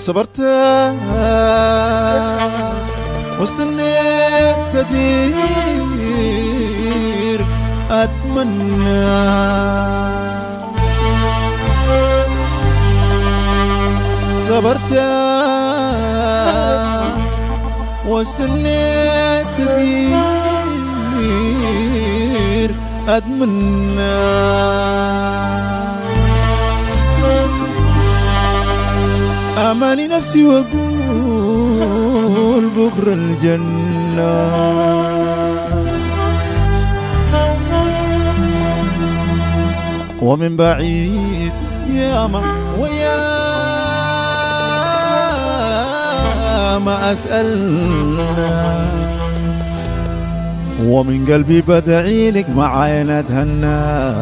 صبرت واستنيت كثير أتمنى صبرت واستنيت كثير أتمنى أماني نفسي وأقول بكرة الجنة ومن بعيد يا ما ويا ما أسألنا ومن قلبي بدعي لك مع عين أتهنى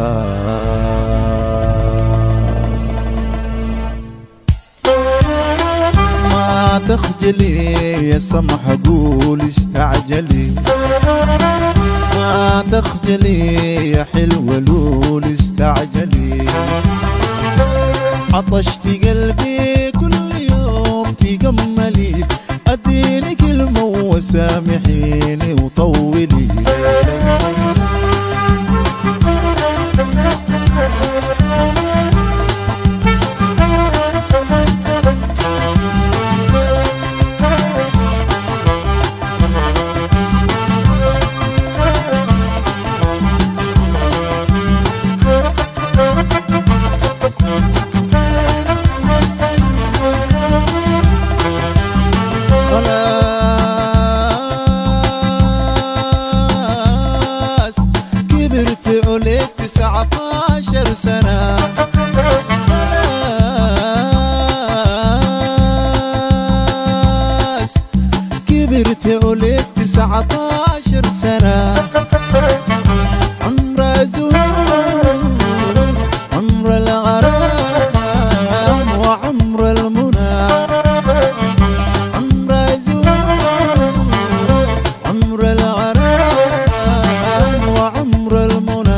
ما تخجلي يا سمح قول استعجلي ما تخجلي يا حلوة لول استعجلي عطشتي قلبي كل يوم تجملي اديني كلمة وسامحيني وطولي خلاص كبرت عليك تسعة عشر سنة خلاص كبرت عليك تسعة عشر سنة عمر زهور عمر الغرام وعمر المنى عمر زهور عمر الغرام وعمر المنى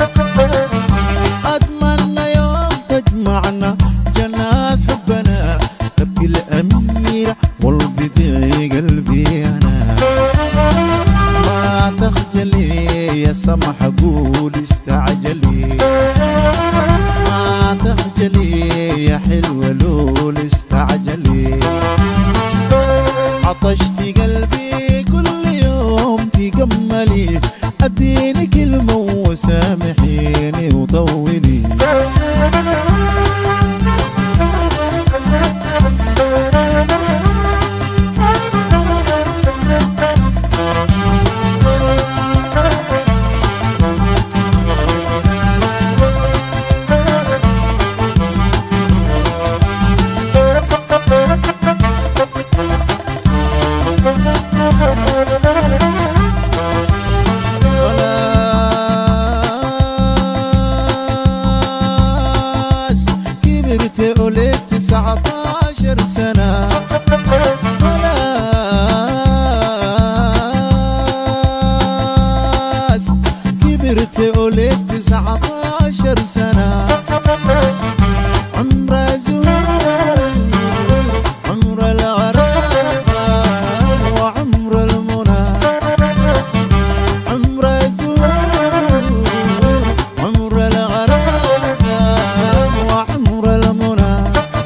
أتمنى يوم تجمعنا جنات حبنا تبكي الأميرة والبدي قلبي أنا ما تخجلي يا سمح قول استعجلي ما تخجلي يا حلوة لول استعجلي عطشتي قلبي كل يوم تجملي اديني كلمة وسامحيني وطولي خلاص كبرت عليك تسعة عشر سنة خلاص كبرت عليك تسعة عشر سنة عمر زهور عمر الغرام وعمر المنى عمر زهور عمر الغرام وعمر المنى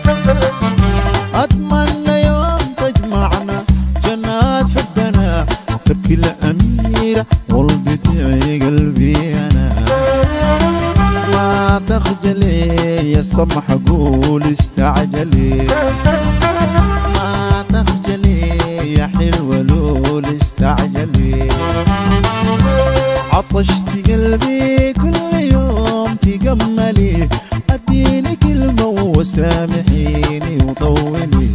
أتمنى يوم تجمعنا جنات حبنا تبكي الأميرة والبديع قلبي أنا ما تخجلي يا سمح قول استعجلي ما تخجلي يا حلوة لول استعجلي عطشتي قلبي كل يوم تجملي اديني كلمة وسامحيني وطولي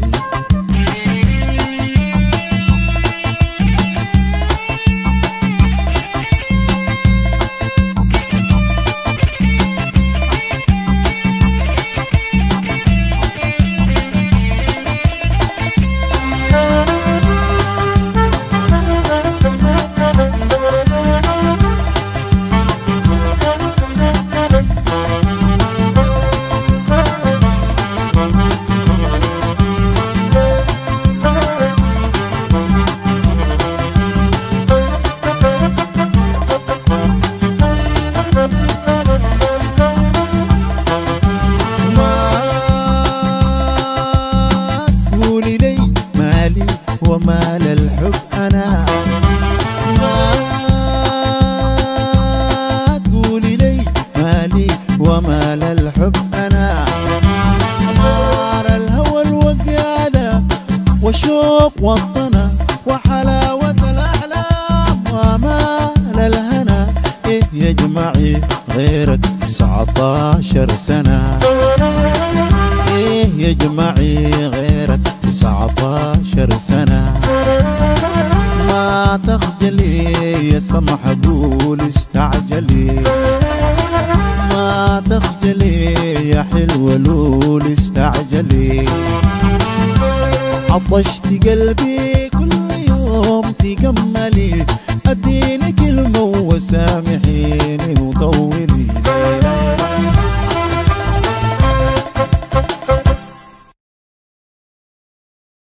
أنا ما تقولي لي مالي وما للحب أنا نار الهوى الوقادة وشوق والطنا وحلاوة الأحلام ومال الهنا إيه يجمعي غيرك تسعة عشر سنة إيه يجمعي غيرك تسعة عشر سنة ما تخجلي يا سمح قول استعجلي ما تخجلي يا حلوة لول استعجلي عطشت قلبي كل يوم تجملي اديني كلمة وسامحيني وطولي